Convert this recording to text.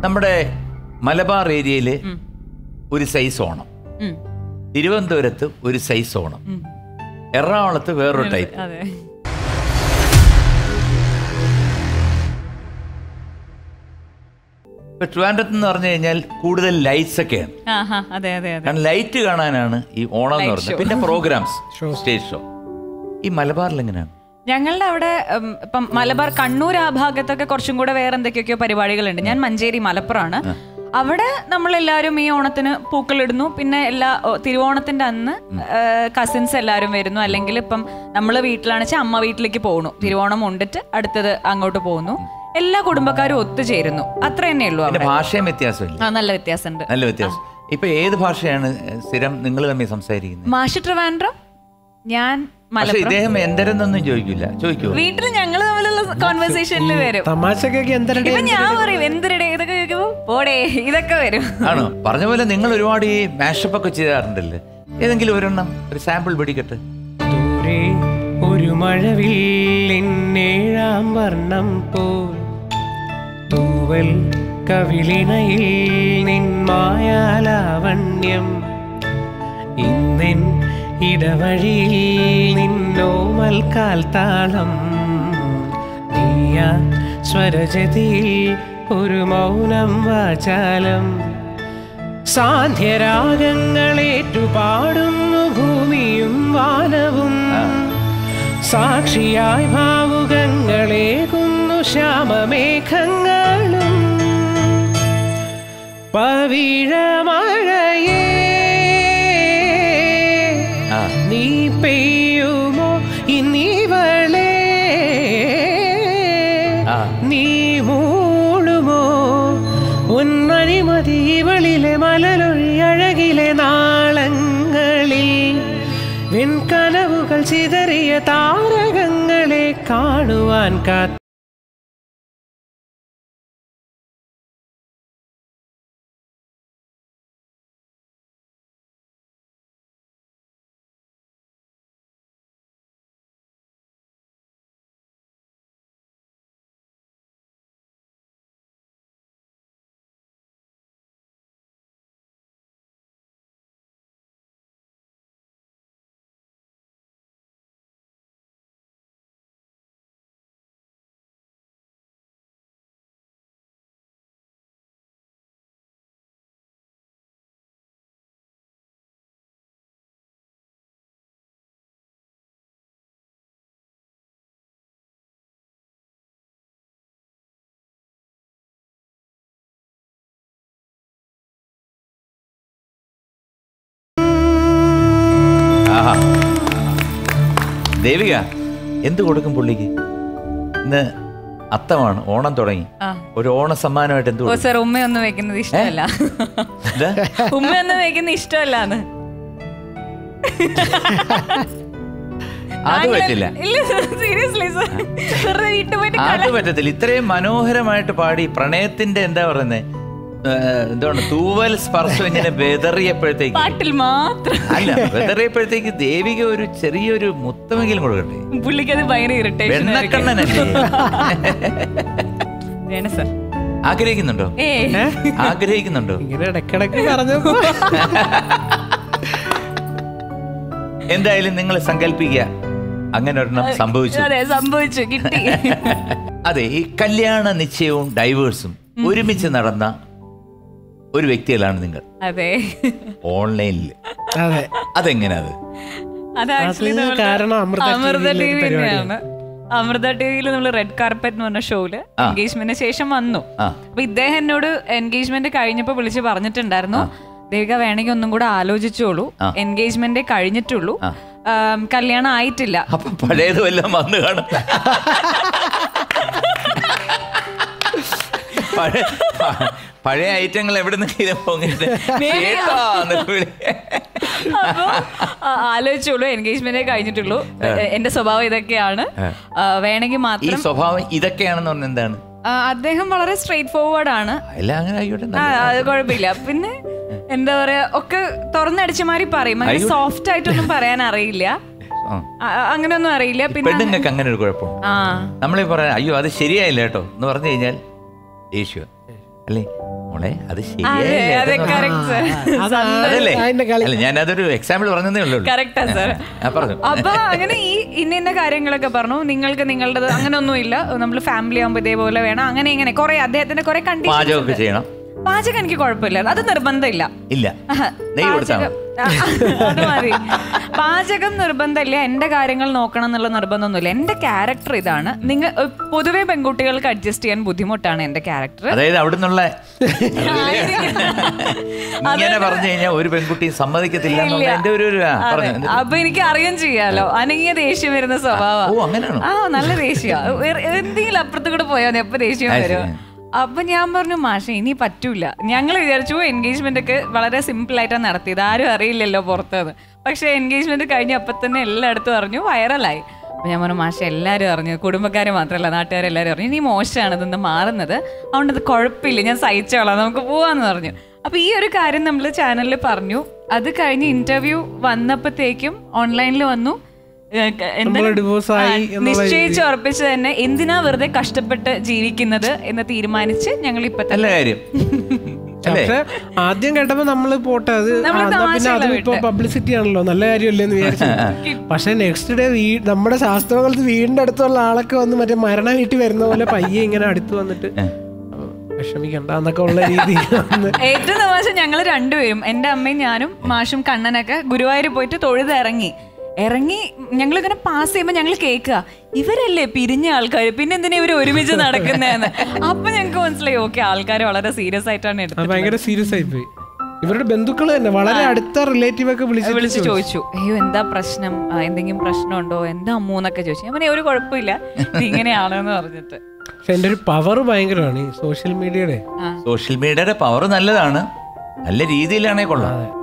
നമ്മുടെ മലബാർ ഏരിയയിൽ ഒരു സൈസ് ഓണം ഉം. തിരുവനന്തപുരത്ത് ഒരു സൈസ് ഓണം എറണാകുളത്ത് വേറൊരു ടൈപ്പ് അതെ ഇപ്പൊ ട്രിവാൻഡ്രത്ത് എന്ന് പറഞ്ഞു കഴിഞ്ഞാൽ കൂടുതൽ ലൈറ്റ്സ് ഒക്കെയാണ് ആ ഹാ അതെ അതെ അതെ കാരണം ലൈറ്റ് കാണാനാണ് ഈ ഓണം എന്ന് Light പറഞ്ഞത് show. പിന്നെ പ്രോഗ്രാംസ് സ്റ്റേജ് ഷോ ഈ മലബാറിൽ എങ്ങനെയാണ് ഞങ്ങളുടെ അവിടെ ഉം, ഇപ്പം മലബാർ കണ്ണൂർ ആ ഭാഗത്തൊക്കെ കുറച്ചും കൂടെ വേറെ എന്തൊക്കെയൊക്കെയോ പരിപാടികളുണ്ട് ഞാൻ മഞ്ചേരി മലപ്പുറമാണ് അവിടെ നമ്മളെല്ലാവരും ഈ ഓണത്തിന് പൂക്കളിടുന്നു പിന്നെ എല്ലാ ഓ, തിരുവോണത്തിന്റെ അന്ന് കസിൻസ് എല്ലാവരും വരുന്നു അല്ലെങ്കിൽ ഇപ്പം നമ്മൾ വീട്ടിലാണെന്ന് വെച്ചാൽ അമ്മ വീട്ടിലേക്ക് പോകുന്നു തിരുവോണം ഉണ്ടിട്ട് അടുത്തത് അങ്ങോട്ട് പോകുന്നു എല്ലാ കുടുംബക്കാരും ഒത്തുചേരുന്നു അത്ര തന്നെ ഉള്ളൂ പിന്നെ അവിടെ ഭാഷയും വ്യത്യാസമില്ല ആ നല്ല വ്യത്യാസമുണ്ട് നല്ല വ്യത്യാസം ഇപ്പൊ ഏത് ഭാഷയാണ് സ്ഥിരം നിങ്ങൾ തമ്മിൽ സംസാരിക്കുന്നത് മാഷി ട്രിവാൻഡ്രം ഞാൻ പക്ഷെ മലപ്പുറം ഇദ്ദേഹം എന്തരെന്നൊന്നും ചോദിക്കില്ല ചോദിക്കുമോ വീട്ടിൽ ഞങ്ങൾ തമ്മിലുള്ള കോൺവെർസേഷനിൽ വരും തമാശക്കൊക്കെ എന്തരടെ ഇപ്പൊ ഞാൻ പറയും എന്തിരടെ ഇതൊക്കെ കേൾക്കുമ്പോ പോടേ ഇതൊക്കെ വരും ആണോ പറഞ്ഞ പോലെ നിങ്ങൾ ഒരുപാട് ഈ മാഷപ്പ് ഒക്കെ ചെയ്യാറുണ്ടല്ലേ ഏതെങ്കിലും ഒരെണ്ണം ഒരു സാമ്പിൾ പിടിക്കട്ടെ ദൂരെ ഒരു മഴവില്ലിന്നേഴാം വർണ്ണം പോൽ തൂവൽ കവിളിണയിൽ നിൻ മായാലാവണ്യം ഇന്നെൻ ഇടവഴിയിൽ നിന്നോമൽ കാൽത്താളം നീയാ സ്വരജതിയിൽ ഒരു മൗനം വാചാലം സാന്ധ്യരാഗങ്ങളേറ്റുപാടുന്നു ഭൂമിയും വാനവും സാക്ഷിയായി ഭാവുകങ്ങളേകുന്നു ശ്യാമമേഘങ്ങളും പവിഴമഴയേ ആ. നീ പെയ്യുമോ ഇന്നിവളേ ആ. നീ മൂളുമോ ഉന്നരിമതി ഇവളിലെ മലരൊഴി അഴകിലെ നാളങ്ങളിൽ വെൺകനവുകൾ ചിതറിയ താരകങ്ങളെ കാണുവാൻ കാത്ത ആഹാ ദേവിക എന്ത് കൊടുക്കും പുള്ളിക്ക് ഇന്ന് അത്തമാണ് ഓണം തുടങ്ങി ആ. ഒരു ഓണ സമ്മാനമായിട്ട് എന്ത് ഓ കൊടുക്കും സർ ഉമ്മയൊന്നും വെക്കുന്നത് ഇഷ്ടമല്ല ഇത്? ഉമ്മയൊന്നും വെക്കുന്ന ഇഷ്ടമല്ലാന്ന് അത് പറ്റില്ല ഇല്ല സീരിയസ്ലി സർ വെറുതെ വീട്ടിൽ പോയിട്ട് അത് പറ്റത്തില്ല ഇത്രയും മനോഹരമായിട്ട് പാടി പ്രണയത്തിന്റെ എന്താ പറയുന്നത് എന്താണ് തൂവൽ സ്പർശം ഇങ്ങനെ വെതറിയപ്പോഴത്തേക്ക് പാട്ടിൽ മാത്രം അല്ല വെതറിയപ്പോഴത്തേക്ക് ദേവിക ഒരു ചെറിയൊരു മുത്തമെങ്കിലും കൊടുക്കട്ടെ പുള്ളിക്ക് അത് ഭയങ്കര ഇറിറ്റേഷൻ വെണ്ണക്കണ്ണനല്ലേ വേണ സർ ആഗ്രഹിക്കുന്നുണ്ടോ ഏ ആഗ്രഹിക്കുന്നുണ്ടോ ഇങ്ങനെ ഇടക്കിടക്ക് പറഞ്ഞപ്പോ എന്തായാലും നിങ്ങൾ സങ്കല്പിക്കുക അങ്ങനെ ഒരെണ്ണം സംഭവിച്ചു അതെ സംഭവിച്ചു കിട്ടി അതെ ഈ കല്യാണ നിശ്ചയവും ഡൈവേഴ്സും ഒരുമിച്ച് നടന്ന ഒരു വ്യക്തികളാണ് നിങ്ങൾ അതെ ഓൺലൈനിൽ അതെ അതെങ്ങനെയാ അത് അത് ആക്ച്വലി അതിന് കാരണം അമൃത അമൃത TV ടി യിലെ വി ഒരു തന്നെയാണ് അമൃത ടി വിയിൽ നമ്മൾ റെഡ് കാർപ്പറ്റ് എന്ന് പറഞ്ഞ ഷോയില് ആ. എൻഗേജ്മെന്റിന് ശേഷം വന്നു ആ. അപ്പൊ ഇദ്ദേഹം എന്നോട് എൻഗേജ്മെന്റ് കഴിഞ്ഞപ്പോ വിളിച്ച് പറഞ്ഞിട്ടുണ്ടായിരുന്നു ദേവിക വേണമെങ്കിൽ ഒന്നും കൂടെ ആലോചിച്ചോളൂ ആ. എൻഗേജ്മെന്റ് കഴിഞ്ഞിട്ടുള്ളൂ ആ. ആം, കല്യാണം ആയിട്ടില്ല അപ്പൊ പഴയത് വല്ലതും വന്ന് കാണും പഴയ പ- പഴയ ഐറ്റങ്ങൾ എവിടെ നിന്ന് പൊങ്ങിട്ട് ചേട്ടാ എന്നൊക്കെ വിളി. അപ്പൊ ആ, ആലോചിച്ചോളൂ എൻഗേജ്മെന്റ് കഴിഞ്ഞിട്ടുള്ളൂ എ- എന്റെ സ്വഭാവം ഇതൊക്കെയാണ് ആ, വേണമെങ്കിൽ ഈ മാത്രം സ്വഭാവം ഇതൊക്കെയാണെന്ന് പറഞ്ഞ എന്താണ് ആ, അദ്ദേഹം വളരെ സ്ട്രെയിറ്റ് ഫോർവേഡ് ആണ് എല്ലാം അങ്ങനെ ആയിക്കോട്ടെ ആ, അത് കുഴപ്പമില്ല പിന്നെ എന്താ പറയാ ഒക്കെ തുറന്നടിച്ച മാതിരി പറയും അങ്ങനെ അയ്യോ. സോഫ്റ്റ് ആയിട്ടൊന്നും പറയാൻ അറിയില്ല ആ. ആ, അങ്ങനെയൊന്നും അറിയില്ല പിന്നെ പെണ്ണുങ്ങൾക്ക് അങ്ങനെ ഒരു കുഴപ്പമുണ്ട് ആ നമ്മളീ പറയാൻ അയ്യോ അത് ശരിയായില്ല കേട്ടോ എന്ന് പറഞ്ഞു കഴിഞ്ഞാൽ ദേഷ്യം അല്ലേ മോളെ അത് അതെ ശരിയായില്ലേ അതെ അതെന്ന് കറക്റ്റ് സർ അതാണ് അതല്ലേ അതിന്റെ കളി അല്ല ഞാൻ അതൊരു എക്സാമ്പിൾ പറഞ്ഞതേ ഉള്ളൂ കറക്റ്റാ സർ ആ പറഞ്ഞു അപ്പൊ അങ്ങനെ ഈ ഇന്ന ഇന്ന കാര്യങ്ങളൊക്കെ പറഞ്ഞു നിങ്ങൾക്ക് നിങ്ങളുടേത് അങ്ങനെ ഒന്നുമില്ല നമ്മൾ ഫാമിലി ആകുമ്പോൾ ഇതേപോലെ വേണം അങ്ങനെ ഇങ്ങനെ കുറെ അദ്ദേഹത്തിന്റെ കുറെ കണ്ടീഷൻ പാചകമൊക്കെ ചെയ്യണം പാചകം എനിക്ക് കുഴപ്പമില്ല അത് നിർബന്ധമില്ല ഇല്ല നെയ്യ് കൊടുത്താൽ പാചകം- ആ, അത് മതി പാചകം നിർബന്ധമില്ല എന്റെ കാര്യങ്ങൾ നോക്കണം എന്നുള്ള നിർബന്ധമൊന്നുമില്ല എന്റെ ക്യാരക്ടർ ഇതാണ് നിങ്ങൾ പൊതുവെ പെൺകുട്ടികൾക്ക് അഡ്ജസ്റ്റ് ചെയ്യാൻ ബുദ്ധിമുട്ടാണ് എന്റെ ക്യാരക്ടർ അതായത് അവിടെ നിന്നുള്ള ഇങ്ങനെ പറഞ്ഞു കഴിഞ്ഞാൽ ഒരു പെൺകുട്ടി സമ്മതിക്കത്തില്ല എന്നുള്ള എന്റെ ഒരു ഒരു ആ, പറഞ്ഞു എന്നിട്ട് അപ്പൊ എനിക്ക് അറിയാൻ ചെയ്യാലോ അനങ്ങിയ ദേഷ്യം വരുന്ന സ്വഭാവം ഓ അങ്ങനെയാണോ ആ നല്ല ദേഷ്യ എന്തെങ്കിലും അപ്പുറത്ത് കൂടെ പോയാൽ മതി എപ്പോ ദേഷ്യം അത് വരും ശരി. അപ്പൊ ഞാൻ പറഞ്ഞു മാഷ ഇനി പറ്റൂല ഞങ്ങൾ വിചാരിച്ചു എൻഗേജ്മെന്റ് ഒക്കെ വളരെ സിമ്പിൾ ആയിട്ടാണ് നടത്തിയത് ആരും അറിയില്ലല്ലോ പുറത്തുനിന്ന് പക്ഷെ എൻഗേജ്മെന്റ് കഴിഞ്ഞ അപ്പൊ തന്നെ എല്ലായിടത്തും അറിഞ്ഞു വൈറലായി അപ്പൊ ഞാൻ പറഞ്ഞു മാഷ എല്ലാവരും അറിഞ്ഞു കുടുംബക്കാർ മാത്രമല്ല നാട്ടുകാരെല്ലാവരും അറിഞ്ഞു ഇനി മോശമാണ് ഇതൊന്ന് മാറുന്നത് അതുകൊണ്ട് ഇത് കുഴപ്പമില്ല ഞാൻ സഹിച്ചോളാം നമുക്ക് പോവാന്ന് പറഞ്ഞു അപ്പൊ ഈ ഒരു കാര്യം നമ്മൾ ചാനലിൽ പറഞ്ഞു അത് കഴിഞ്ഞ് ഇന്റർവ്യൂ വന്നപ്പോഴത്തേക്കും ഓൺലൈനിൽ വന്നു ഏ, ക- എന്താ- നമ്മള് divorce ആയി ആ, എന്നുള്ള നിശ്ചയിച്ച് ഉറപ്പിച്ച് തന്നെ എന്തിനാ വെറുതെ കഷ്ടപ്പെട്ട് ജീവിക്കുന്നത് എന്ന് തീരുമാനിച്ച് ഞങ്ങൾ ഇപ്പൊ നല്ല തന്നെ കാര്യം അല്ലേ പക്ഷെ ആദ്യം കേട്ടപ്പോ നമ്മള് പോട്ടെ അത് ആ, നമ്മള് എന്നാ പിന്നെ തമാശയുള്ള അതും ഇപ്പൊ വിട്ട്. പബ്ലിസിറ്റി ആണല്ലോ നല്ല കാര്യമല്ലേ എന്ന് വിചാരിച്ചു പക്ഷെ നെക്സ്റ്റ് ഡേ വീ നമ്മുടെ ശാസ്ത്രകാലത്ത് വീടിന്റെ അടുത്തുള്ള ആളൊക്കെ വന്ന് മറ്റേ മരണ വീട്ടിൽ വരുന്ന പോലെ പയ്യെ ഇങ്ങനെ അടുത്ത് വന്നിട്ട് "അപ്പൊ വിഷമിക്കണ്ട എന്നൊക്കെ ഉള്ള രീതിയിൽ വന്ന് ഏറ്റവും തമാശ ഞങ്ങൾ രണ്ടുപേരും എൻ്റെ അമ്മയും ഞാനും മാഷും കണ്ണനൊക്കെ ഗുരുവായൂർ പോയിട്ട് തൊഴുത് ഇറങ്ങി ഇറങ്ങി ഞങ്ങൾ ഇങ്ങനെ പാസ് ചെയ്യുമ്പോൾ ഞങ്ങൾ കേൾക്കുക ഇവരല്ലേ പിരിഞ്ഞ ആൾക്കാർ പിന്നെ എന്തിനാ ഇവർ ഒരുമിച്ച് നടക്കുന്നതെന്ന് അപ്പൊ ഞങ്ങൾക്ക് മനസ്സിലായി ഓക്കെ ആൾക്കാർ വളരെ സീരിയസ് ആയിട്ടാണ് അത് എടുത്തത് ഭയങ്കര സീരിയസ് ആയി പോയി ഇവരുടെ ബന്ധുക്കൾ തന്നെ വളരെ അടുത്ത റിലേറ്റീവ് ഒക്കെ വിളിച്ച് വിളിച്ച് ചോദിച്ചു അയ്യോ എന്താ പ്രശ്നം ആ, എന്തെങ്കിലും പ്രശ്നമുണ്ടോ എന്താ അമ്മൂ എന്നൊക്കെ ചോദിച്ചു ഞാൻ പറഞ്ഞു ഒരു കുഴപ്പമില്ല ഇത് ഇങ്ങനെയാണെന്ന് പറഞ്ഞിട്ട് പക്ഷെ എന്റെ ഒരു പവർ ഭയങ്കരമാണ് ഈ സോഷ്യൽ മീഡിയയുടെ ആ സോഷ്യൽ മീഡിയയുടെ പവർ നല്ലതാണ് നല്ല രീതിയിലാണേ കൊള്ളാം